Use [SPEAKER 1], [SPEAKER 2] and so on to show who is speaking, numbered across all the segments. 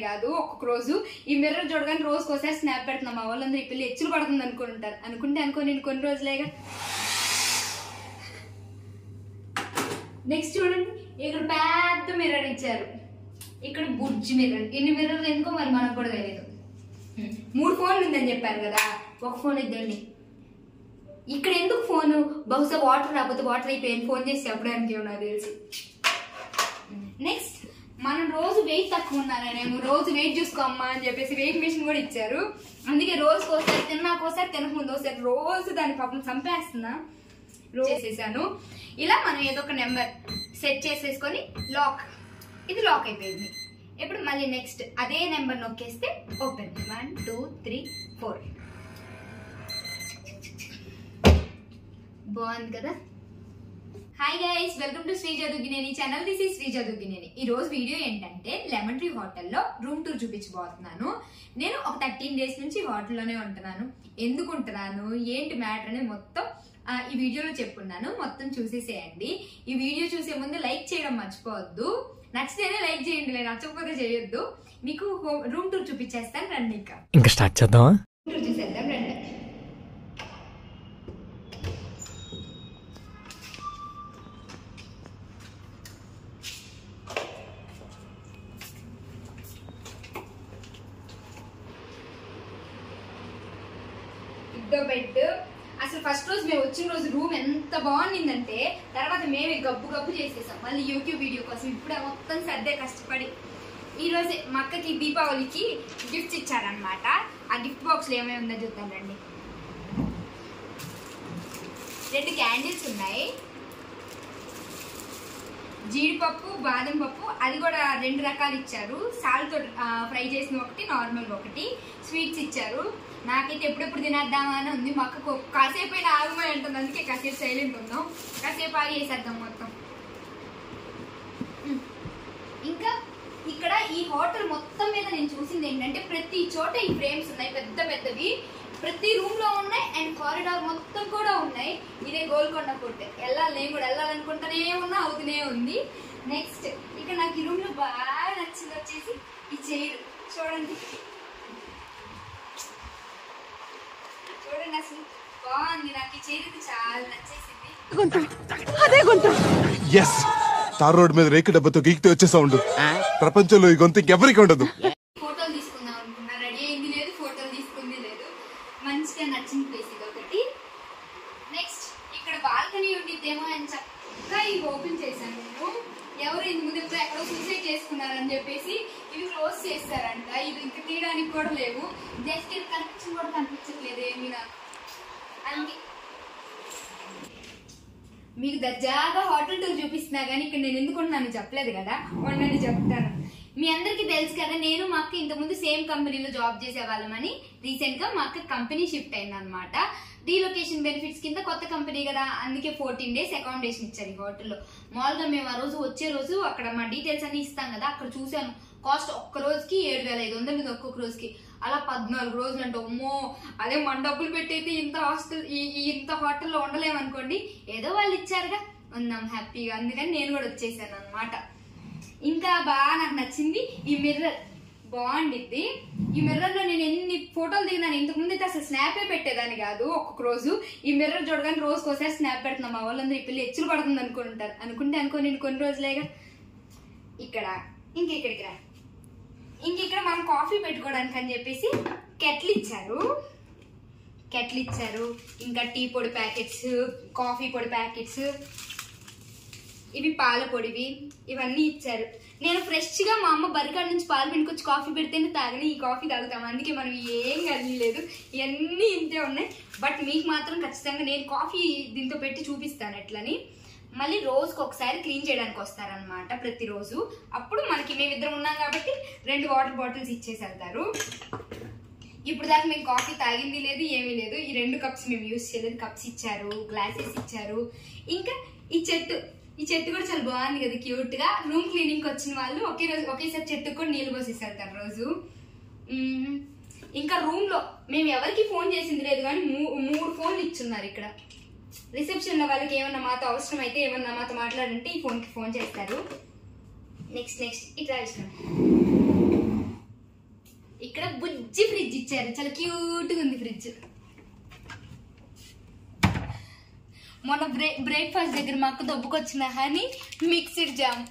[SPEAKER 1] కాదు ఒక్కొక్క రోజు ఈ మిర్రర్ చూడగానే రోజుకి ఒకసారి స్నాప్ పెడుతున్నాం మా వాళ్ళందరూ ఈ పిల్ల ఎచ్చులు పడుతుంది అనుకుంటారు అనుకుంటే అనుకో నేను కొన్ని రోజులేగా నెక్స్ట్ చూడండి ఇక్కడ పెద్ద మిర్రర్ ఇచ్చారు ఇక్కడ బుజ్జి మిర్రర్ ఎన్ని మిర్రర్ ఎందుకో మరి మనకు కూడా తెలియదు మూడు ఫోన్లు ఉందని చెప్పారు కదా ఒక ఫోన్ ఇద్దండి ఇక్కడ ఎందుకు ఫోను బహుశా వాటర్ రాకపోతే వాటర్ అయిపోయింది ఫోన్ చేసి చెప్పడానికి ఏమో నాకు తెలిసి నెక్స్ట్ మనం రోజు వెయిట్ తక్కువ ఉన్నానేమో రోజు వెయిట్ చూసుకోమ్మా అని చెప్పేసి వెయిట్ మిషన్ కూడా ఇచ్చారు అందుకే రోజుకి ఒకసారి తిన్నాక ఒకసారి తినక ముందు ఒకసారి రోజు దాని పాపం చంపేస్తున్నా రోజు చేసేసాను ఇలా మనం ఏదో ఒక నెంబర్ సెట్ చేసేసుకొని లాక్ ఇది లాక్ అయిపోయింది ఇప్పుడు మళ్ళీ నెక్స్ట్ అదే నెంబర్ నొక్కేస్తే open one two three four బాగుంది కదా hi guys welcome to Sreeja Duggineni channel this is Sreeja Duggineni ఈ రోజు వీడియో ఏంటంటే లెమన్ ట్రీ హోటల్లో రూమ్ టూర్ చూపించబోతున్నాను నేను ఒక థర్టీన్ డేస్ నుంచి హోటల్లోనే ఉంటున్నాను ఎందుకు ఉంటున్నాను ఏంటి మ్యాటర్ అనేది మొత్తం ఆ, ఈ వీడియోలో చెప్పున్నాను మొత్తం చూసేసేయండి ఈ వీడియో చూసే ముందు లైక్ చేయడం మర్చిపోవద్దు నచ్చితేనే లైక్ చేయండి లేదు నచ్చకపోతే చేయొద్దు మీకు రూమ్ టూర్ చూపించేస్తాను రండి ఇంకా
[SPEAKER 2] ఇంకా స్టార్ట్ చేద్దామా
[SPEAKER 1] రూమ్ టూర్ చూసేద్దాం రండి ఇద్దో బెడ్ అసలు ఫస్ట్ రోజు మేము వచ్చిన రోజు రూమ్ ఎంత బాగుండిందంటే తర్వాత మేమే గబ్బు గబ్బు చేసేసాం మళ్ళీ యూట్యూబ్ వీడియో కోసం ఇప్పుడు మొత్తం సర్దే కష్టపడి ఈ రోజు మా అక్కకి దీపావళికి గిఫ్ట్స్ ఇచ్చారనమాట ఆ గిఫ్ట్ బాక్స్ లో ఏమేమి ఉందో చూద్దాం రండి రెండు క్యాండిల్స్ ఉన్నాయి జీడిపప్పు బాదం పప్పు అది కూడా రెండు రకాలు ఇచ్చారు సాల్తో ఫ్రై చేసిన ఒకటి నార్మల్ ఒకటి స్వీట్స్ ఇచ్చారు నాకైతే ఎప్పుడెప్పుడు తినేద్దామా అని ఉంది మా అక్కకు కాసేపు అయినా ఆగమని అంటుంది అందుకే కాసేపు సైలెంట్ ఉందాం కాసేపు ఆగి వేసేద్దాం మొత్తం ఉమ్. ఇంకా ఇక్కడ ఈ హోటల్ మొత్తం మీద నేను చూసింది ఏంటంటే ప్రతి చోట ఈ ఫ్రేమ్స్ ఉన్నాయి పెద్ద పెద్దవి ప్రతి రూమ్ లో ఉన్నాయి అండ్ కారిడార్ మొత్తం కూడా ఉన్నాయి ఇదే గోల్కొండ ఫుడ్ వెళ్ళాలి నేను కూడా వెళ్ళాలనుకుంటూనే ఉన్నా అవుతూనే ఉంది నెక్స్ట్ ఇక్కడ నాకు ఈ రూమ్ లో బాగా నచ్చింది వచ్చేసి ఈ చైర్ చూడండి చూడండి అసలు బాగుంది నాకు ఈ చైర్ అయితే చాలా నచ్చేసింది
[SPEAKER 3] ఎస్ తార్ రోడ్ మీద రేకు డబ్బతో గీకితే వచ్చే సౌండ్ ప్రపంచంలో ఈ గొంతు ఇంకెవరికి ఉండదు
[SPEAKER 1] ఫోటోలు తీసుకుందాం అనుకున్నా రెడీ అయింది లేదు ఫోటోలు తీసుకుంది లేదు మంచిగా నచ్చిన ప్లేస్ ఇది ఒకటి నెక్స్ట్ ఇక్కడ బాల్కనీ ఉండిద్దేమో అని చక్కగా ఇవి ఓపెన్ చేశాను నేను ఎవరు ఇంత ముందు ఎప్పుడు ఎక్కడో సూసైడ్ చేసుకున్నారని చెప్పేసి ఇవి క్లోజ్ చేస్తారంట ఇది ఇంకా తీయడానికి కూడా లేవు జస్ట్ ఇది కనిపించడం కూడా కనిపించట్లేదు ఏమీ నాకు అందుకే మీకు దర్జాగా హోటల్ టూర్ చూపిస్తున్నా కానీ ఇక్కడ నేను ఎందుకుంటున్నాను చెప్పలేదు కదా వండని చెప్తాను మీ అందరికీ తెలుసు కదా నేను మా అక్క ఇంతకుముందు సేమ్ కంపెనీలో జాబ్ చేసే వాళ్ళమని రీసెంట్ గా మా అక్క కంపెనీ షిఫ్ట్ అయింది అనమాట రీలొకేషన్ బెనిఫిట్స్ కింద కొత్త కంపెనీ కదా అందుకే ఫోర్టీన్ డేస్ అకామిడేషన్ ఇచ్చారు ఈ హోటల్లో మామూలుగా మేము ఆ రోజు వచ్చే రోజు అక్కడ మా డీటెయిల్స్ అన్ని ఇస్తాం కదా అక్కడ చూసాను కాస్ట్ ఒక్క రోజుకి ఏడు వేల ఐదు వందలు ఇది ఒక్కొక్క రోజుకి అలా పద్నాలుగు రోజులు అంటే అమ్మో అదే మన డబ్బులు పెట్టయితే ఇంత హాస్టల్ ఈ ఈ ఇంత హోటల్లో ఉండలేమనుకోండి ఏదో వాళ్ళు ఇచ్చారుగా ఉన్నాం హ్యాపీగా అందుకని నేను కూడా వచ్చేసాను అనమాట ఇంకా బాగా నాకు నచ్చింది ఈ మిర్రర్ బాగుండిద్ది ఈ మిర్రర్ లో నేను ఎన్ని ఫోటోలు దిగినాను ఇంతకు ముందు అయితే అసలు స్నాపే పెట్టేదాన్ని కాదు ఒక్కొక్క రోజు ఈ మిర్రర్ చూడగానే రోజుకి ఒకసారి స్నాప్ పెడుతున్నాం మా వాళ్ళందరూ ఈ పిల్ల ఎచ్చులు పడుతుంది అనుకుంటారు అనుకుంటే అనుకో నేను కొన్ని రోజులేగా ఇక్కడ ఇంక ఇక్కడికి రా ఇంక ఇక్కడ మనం కాఫీ పెట్టుకోవడానికి అని చెప్పేసి కెట్లు ఇచ్చారు కెట్లు ఇచ్చారు ఇంకా టీ పొడి ప్యాకెట్స్ కాఫీ పొడి ప్యాకెట్స్ ఇవి పాల పొడివి ఇవన్నీ ఇచ్చారు నేను ఫ్రెష్ గా మా అమ్మ బరికాడ నుంచి పాలు పిండుకొచ్చి కాఫీ పెడితేనే తాగని ఈ కాఫీ తాగుతాం అందుకే మనం ఏం కలియలేదు ఇవన్నీ ఇంతే ఉన్నాయి బట్ మీకు మాత్రం ఖచ్చితంగా నేను కాఫీ దీంతో పెట్టి చూపిస్తాను ఎట్లని మళ్ళీ రోజుకి ఒకసారి క్లీన్ చేయడానికి వస్తారనమాట ప్రతిరోజు అప్పుడు మనకి మేమిద్దరం ఉన్నాం కాబట్టి రెండు వాటర్ బాటిల్స్ ఇచ్చేసి వెళ్తారు ఇప్పుడు దాకా మేము కాఫీ తాగింది లేదు ఏమీ లేదు ఈ రెండు కప్స్ మేము యూస్ చేయలేదు కప్స్ ఇచ్చారు గ్లాసెస్ ఇచ్చారు ఇంకా ఈ చెట్టు ఈ చెట్టు కూడా చాలా బాగుంది కదా క్యూట్ గా రూమ్ క్లీనింగ్ వచ్చిన వాళ్ళు ఒకే రోజు ఒకేసారి చెట్టుకు కూడా నీళ్ళు పోసేసి వెళ్తారు రోజు మ్మ్. ఇంకా రూమ్ లో మేము ఎవరికి ఫోన్ చేసింది లేదు కానీ మూ- మూడు ఫోన్లు ఇచ్చున్నారు ఇక్కడ రిసెప్షన్ లో వాళ్ళకి ఏమన్నా మాతో అవసరం అయితే ఏమన్నా మాతో మాట్లాడంటే ఈ ఫోన్ కి ఫోన్ చేస్తారు నెక్స్ట్ నెక్స్ట్ ఇట్లా ఇష్టం ఇక్కడ బుజ్జి ఫ్రిడ్జ్ ఇచ్చారు చాలా క్యూట్ గా ఉంది ఫ్రిడ్జ్ మొన్న బ్రే బ్రేక్ఫాస్ట్ దగ్గర మాకు దొబ్బుకొచ్చిన హనీ మిక్స్డ్ జామ్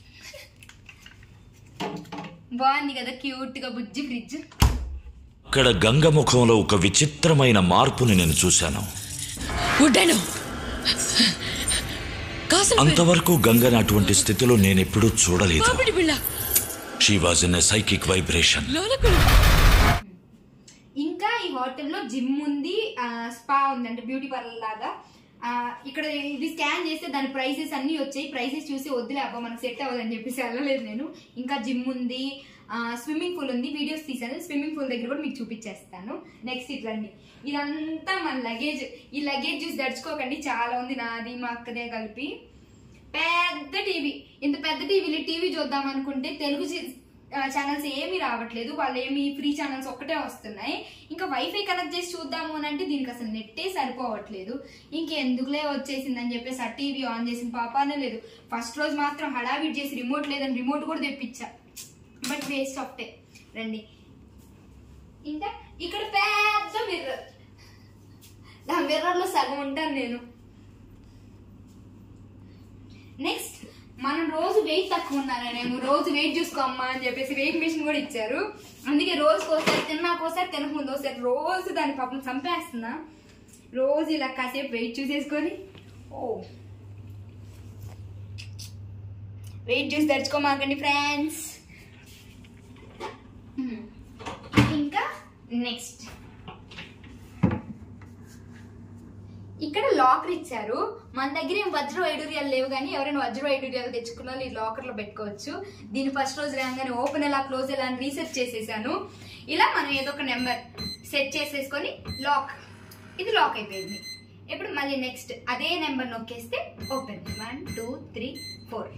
[SPEAKER 1] బాగుంది కదా క్యూట్ గా బుజ్జి ఫ్రిడ్జ్
[SPEAKER 2] అక్కడ గంగ ముఖంలో ఒక విచిత్రమైన మార్పుని నేను చూశాను
[SPEAKER 4] ఉంటాను కాసులు
[SPEAKER 2] అంతవరకు గంగని అటువంటి స్థితిలో నేను ఎప్పుడూ చూడలేదు
[SPEAKER 4] మామిడి బిళ్ళ
[SPEAKER 2] she was in psychic vibration
[SPEAKER 4] లోలకులు
[SPEAKER 1] ఇంకా ఈ హోటల్లో జిమ్ ఉంది స్పా ఉంది అంటే బ్యూటీ పార్లర్ లాగా ఆ, ఇక్కడ ఇది స్కాన్ చేస్తే దాని ప్రైసెస్ అన్ని వచ్చాయి ప్రైసెస్ చూసి వద్దులే అబ్బా మనకు సెట్ అవ్వదని చెప్పేసి వెళ్ళలేదు నేను ఇంకా జిమ్ ఉంది స్విమ్మింగ్ పూల్ ఉంది వీడియోస్ తీసాను స్విమ్మింగ్ పూల్ దగ్గర కూడా మీకు చూపించేస్తాను నెక్స్ట్ ఇట్లండి ఇదంతా మన లగేజ్ ఈ లగేజ్ చూసి దడుచుకోకండి చాలా ఉంది నాది మా అక్కదే కలిపి పెద్ద టీవీ ఇంత పెద్ద టీవీలో టీవీ చూద్దాం అనుకుంటే తెలుగు ఛానల్స్ ఏమీ రావట్లేదు వాళ్ళు ఏమి ఫ్రీ ఛానల్స్ ఒక్కటే వస్తున్నాయి ఇంకా వైఫై కనెక్ట్ చేసి చూద్దాము అని అంటే దీనికి అసలు నెట్టే సరిపోవట్లేదు ఇంకెందుకులే వచ్చేసిందని చెప్పేసి ఆ టీవీ ఆన్ చేసిన పాపానే లేదు ఫస్ట్ రోజు మాత్రం హడావిడి చేసి రిమోట్ లేదని రిమోట్ కూడా తెప్పించా బట్ వేస్ట్ ఆఫ్ టే రండి ఇంకా ఇక్కడ పెద్ద మిర్రర్ ఆ మిర్రర్ లో సగం ఉంటాను నేను నెక్స్ట్ మనం రోజు వెయిట్ తక్కువ ఉన్నానేమో రోజు వెయిట్ చూసుకోమ్మా అని చెప్పేసి వెయిట్ మిషన్ కూడా ఇచ్చారు అందుకే రోజుకి ఒకసారి తిన్నాకోసారి తినకముందు ఒకసారి రోజు దాని పాపం చంపేస్తున్నా రోజు ఇలా కాసేపు వెయిట్ చూసేసుకొని ఓ వెయిట్ చూసి తెచ్చుకోమాకండి ఫ్రెండ్స్ ఇంకా నెక్స్ట్ ఇక్కడ లాకర్ ఇచ్చారు మన దగ్గర ఏం వజ్ర వైడూర్యాలు లేవు కానీ ఎవరైనా వజ్ర వైడూర్యాలు తెచ్చుకున్న వాళ్ళు ఈ లాకర్ లో పెట్టుకోవచ్చు దీని ఫస్ట్ రోజు రాగానే ఓపెన్ ఎలా క్లోజ్ ఎలా అని రీసెర్చ్ చేసేసాను ఇలా మనం ఏదో ఒక నెంబర్ సెట్ చేసేసుకొని లాక్ ఇది లాక్ అయిపోయింది ఇప్పుడు మళ్ళీ నెక్స్ట్ అదే నెంబర్ నొక్కేస్తే open one two three four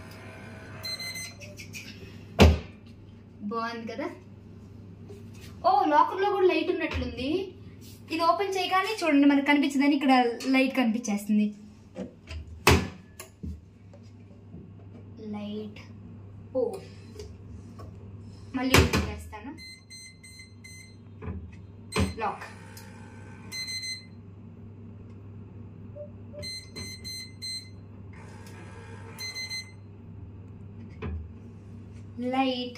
[SPEAKER 1] బాగుంది కదా ఓ లాకర్ లో కూడా లైట్ ఉన్నట్లుంది ఇది ఓపెన్ చేయగానే చూడండి మనకు కనిపించదని ఇక్కడ లైట్ కనిపించేస్తుంది లైట్ ఓ మళ్ళీ ఓపెన్ చేస్తాను లాక్ లైట్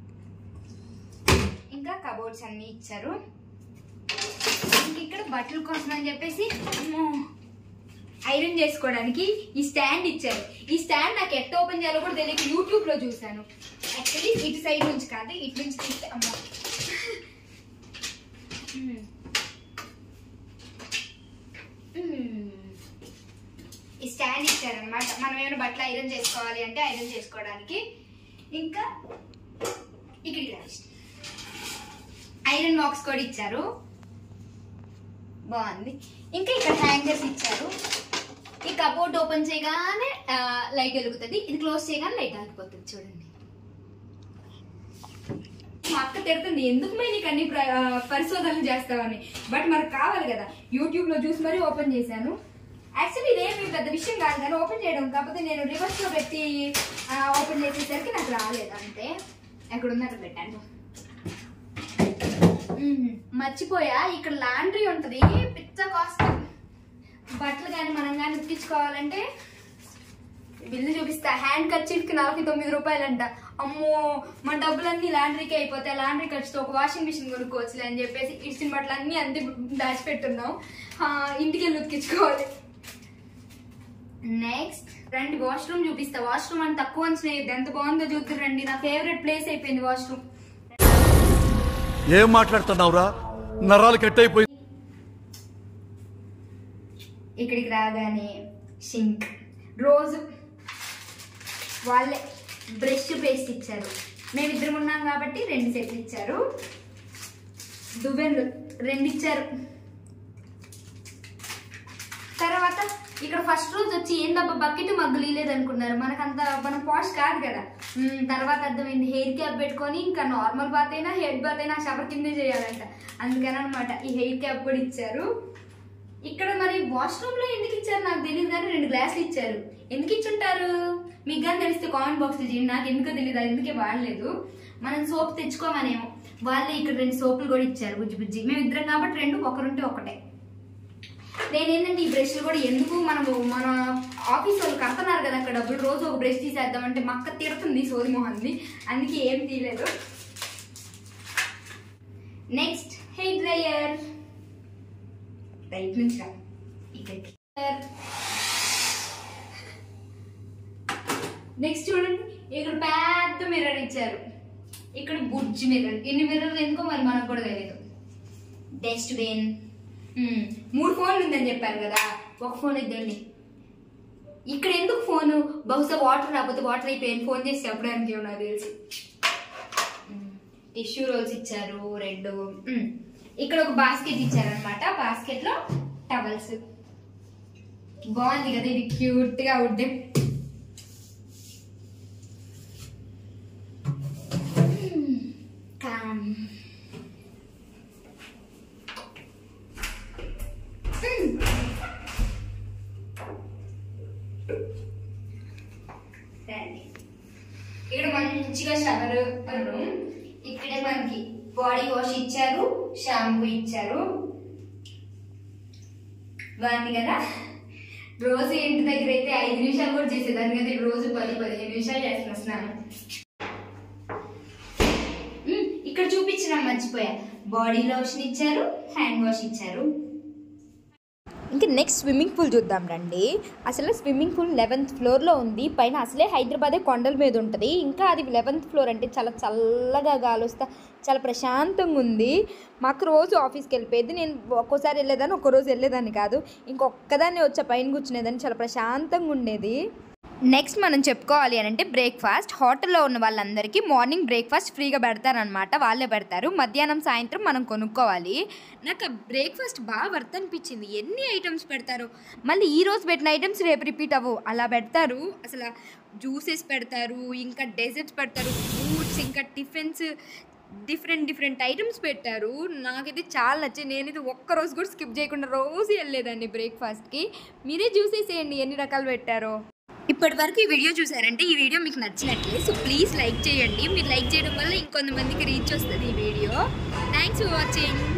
[SPEAKER 1] ఇంకా కబోర్డ్స్ అన్ని ఇచ్చారు ఇంక ఇక్కడ బట్టల కోసం అని చెప్పేసి అమ్మో, ఐరన్ చేసుకోవడానికి ఈ స్టాండ్ ఇచ్చారు ఈ స్టాండ్ నాకు ఎట్ట ఓపెన్ చేయాలో కూడా తెలియక యూట్యూబ్ లో చూసాను యాక్చువల్లీ ఇటు సైడ్ నుంచి కాదు ఇటు నుంచి తీస్తే అమ్మో మ్మ్. మ్మ్. ఈ స్టాండ్ ఇచ్చారనమాట మనం ఏమైనా బట్టలు ఐరన్ చేసుకోవాలి అంటే ఐరన్ చేసుకోవడానికి ఇంకా ఇక్కడ ఇలా ఐరన్ బాక్స్ కూడా ఇచ్చారు బాగుంది ఇంకా ఇక్కడ హ్యాంగర్స్ ఇచ్చారు ఈ కబోర్డ్ ఓపెన్ చేయగానే లైట్ వెలుగుతుంది ఇది క్లోజ్ చేయగానే లైట్ ఆగిపోతుంది చూడండి మా అక్క తిడుతుంది ఎందుకు మరి నీకు అన్ని ప్ర- ఆ, పరిశోధనలు చేస్తావని బట్ మనకు కావాలి కదా యూట్యూబ్ లో చూసి మరీ ఓపెన్ చేశాను యాక్చువల్లీ ఇదేమి పెద్ద విషయం కాదు కానీ ఓపెన్ చేయడం కాకపోతే నేను రివర్స్ లో పెట్టి ఓపెన్ చేసేసరికి నాకు రాలేదు అంతే ఎక్కడ ఉంది అక్కడ పెట్టాను మ్మ్. మర్చిపోయా ఇక్కడ లాండ్రీ ఉంటది పిచ్చ కాస్ట్ బట్టలు కానీ మనం కానీ ఉతికించుకోవాలంటే బిల్లు చూపిస్తా హ్యాండ్ ఖర్చుకి కి నలభై తొమ్మిది రూపాయలంట అమ్మో మన డబ్బులన్నీ లాండ్రీకి అయిపోతాయి లాండ్రీ ఖర్చుతో ఒక వాషింగ్ మిషన్ కొనుక్కోవచ్చులే అని చెప్పేసి ఇచ్చిన బట్టలు అన్ని అంతే దాచిపెట్టున్నాం ఆ, ఇంటికి వెళ్ళి ఉతికించుకోవాలి నెక్స్ట్ రండి వాష్రూమ్ చూపిస్తా వాష్రూమ్ అని తక్కువ అంచనా వేయొద్దు. ఎంత బాగుందో చూద్దరు రండి నా ఫేవరెట్ ప్లేస్ అయిపోయింది వాష్రూమ్
[SPEAKER 5] ఏం మాట్లాడుతున్నావురా నరాలు కట్ అయిపోయి
[SPEAKER 1] ఇక్కడికి రాగానే షింక్ రోజు వాళ్ళే బ్రష్ పేస్ట్ ఇచ్చారు మేమిద్దరం ఉన్నాం కాబట్టి రెండు సెట్లు ఇచ్చారు దువ్వెన్లు రెండు ఇచ్చారు తర్వాత ఇక్కడ ఫస్ట్ రోజు వచ్చి ఏందబ్బా బకెట్ మగ్గులు ఇలేదు అనుకున్నారు మనకంత మన పాష్ కాదు కదా మ్మ్, తర్వాత అర్థమైంది హెయిర్ క్యాప్ పెట్టుకొని ఇంకా నార్మల్ బాత్ అయినా హెడ్ బాత్ అయినా షవర్ కిందే చేయాలంట అందుకని అనమాట ఈ హెయిర్ క్యాప్ కూడా ఇచ్చారు ఇక్కడ మరి వాష్రూమ్ లో ఎందుకు ఇచ్చారు నాకు తెలియదు కానీ రెండు గ్లాసులు ఇచ్చారు ఎందుకు ఇచ్చుంటారు మీకు కానీ తెలిస్తే కామెంట్ బాక్స్ చేయండి నాకు ఎందుకో తెలియదు అది ఎందుకే వాడలేదు మనం సోప్ తెచ్చుకోమనేమో వాళ్ళు ఇక్కడ రెండు సోపులు కూడా ఇచ్చారు బుజ్జి బుజ్జి మేము ఇద్దరం కాబట్టి రెండు ఒకరుంటే ఒకటే నేనేంటంటే ఈ బ్రష్లు కూడా ఎందుకు మనము మన ఆఫీస్ వాళ్ళు కడుతున్నారు కదా అక్కడ డబ్బులు రోజు ఒక బ్రష్ తీసేద్దామంటే మా అక్క తిడుతుంది సోది మొహంది అందుకే ఏం తీయలేదు నెక్స్ట్ హెయిర్ డ్రైయర్ రైట్ నుంచి రా ఇక్కడికి నెక్స్ట్ చూడండి ఇక్కడ పెద్ద మిర్రర్ ఇచ్చారు ఇక్కడ బుజ్జి మిర్రర్ ఎన్ని మిర్రర్ ఎందుకో మరి మనకు కూడా తెలియదు డస్ట్బిన్ మూడు ఫోన్లు ఉందని చెప్పారు కదా ఒక ఫోన్ ఇద్దండి ఇక్కడ ఎందుకు ఫోను బహుశా వాటర్ రాకపోతే వాటర్ అయిపోయింది ఫోన్ చేసి చెప్పడానికి ఏమో నాకు తెలిసి టిష్యూ రోల్స్ ఇచ్చారు రెడ్ ఇక్కడ ఒక బాస్కెట్ ఇచ్చారనమాట బాస్కెట్ లో టవల్స్ బాగుంది కదా ఇది క్యూట్ గా ఉంటే కామ్ రండి. ఇక్కడ మంచిగా షవర్ రూమ్ ఇక్కడే మనకి బాడీ వాష్ ఇచ్చారు షాంపూ ఇచ్చారు బాగుంది కదా రోజు ఇంటి దగ్గర అయితే ఐదు నిమిషాలు కూడా చేసేదాన్ని కదా ఇక్కడ రోజు పది పదిహేను నిమిషాలు చేస్తున్నా స్నానం ఉమ్, ఇక్కడ చూపించిన మర్చిపోయా బాడీ లోషన్ ఇచ్చారు హ్యాండ్ వాష్ ఇచ్చారు
[SPEAKER 4] ఇంకా నెక్స్ట్ స్విమ్మింగ్ పూల్ చూద్దాం రండి అసలు స్విమ్మింగ్ పూల్ లెవెన్త్ ఫ్లోర్లో ఉంది పైన అసలే హైదరాబాదే కొండల మీద ఉంటుంది ఇంకా అది లెవెన్త్ ఫ్లోర్ అంటే చాలా చల్లగా గాలి వస్తా చాలా ప్రశాంతంగా ఉంది మాకు రోజు ఆఫీస్కి వెళ్ళిపోయేది నేను ఒక్కోసారి వెళ్ళేదాన్ని ఒక్కో రోజు వెళ్ళేదాన్ని కాదు ఇంకొక్కదాన్ని వచ్చే పైన కూర్చునేదాన్ని చాలా ప్రశాంతంగా ఉండేది నెక్స్ట్ మనం చెప్పుకోవాలి అని అంటే బ్రేక్ఫాస్ట్ హోటల్లో ఉన్న వాళ్ళందరికీ మార్నింగ్ బ్రేక్ఫాస్ట్ ఫ్రీగా పెడతారనమాట వాళ్ళే పెడతారు మధ్యాహ్నం సాయంత్రం మనం కొనుక్కోవాలి నాకు ఆ బ్రేక్ఫాస్ట్ బాగా వర్త్ అనిపించింది ఎన్ని ఐటమ్స్ పెడతారు మళ్ళీ ఈ రోజు పెట్టిన ఐటమ్స్ రేపు రిపీట్ అవ్వవు అలా పెడతారు అసలు జ్యూసెస్ పెడతారు ఇంకా డెజర్ట్స్ పెడతారు ఫ్రూట్స్ ఇంకా టిఫిన్స్ డిఫరెంట్ డిఫరెంట్ ఐటమ్స్ పెట్టారు నాకైతే చాలా నచ్చాయి నేనైతే ఒక్క రోజు కూడా స్కిప్ చేయకుండా రోజు వెళ్ళేదాన్ని బ్రేక్ఫాస్ట్కి మీరే చూసేసేయండి ఎన్ని రకాలు పెట్టారో ఇప్పటి వరకు ఈ వీడియో చూసారంటే ఈ వీడియో మీకు నచ్చినట్లే సో ప్లీజ్ లైక్ చేయండి మీరు లైక్ చేయడం వల్ల ఇంకొంతమందికి రీచ్ వస్తుంది ఈ వీడియో థ్యాంక్స్ ఫర్ వాచింగ్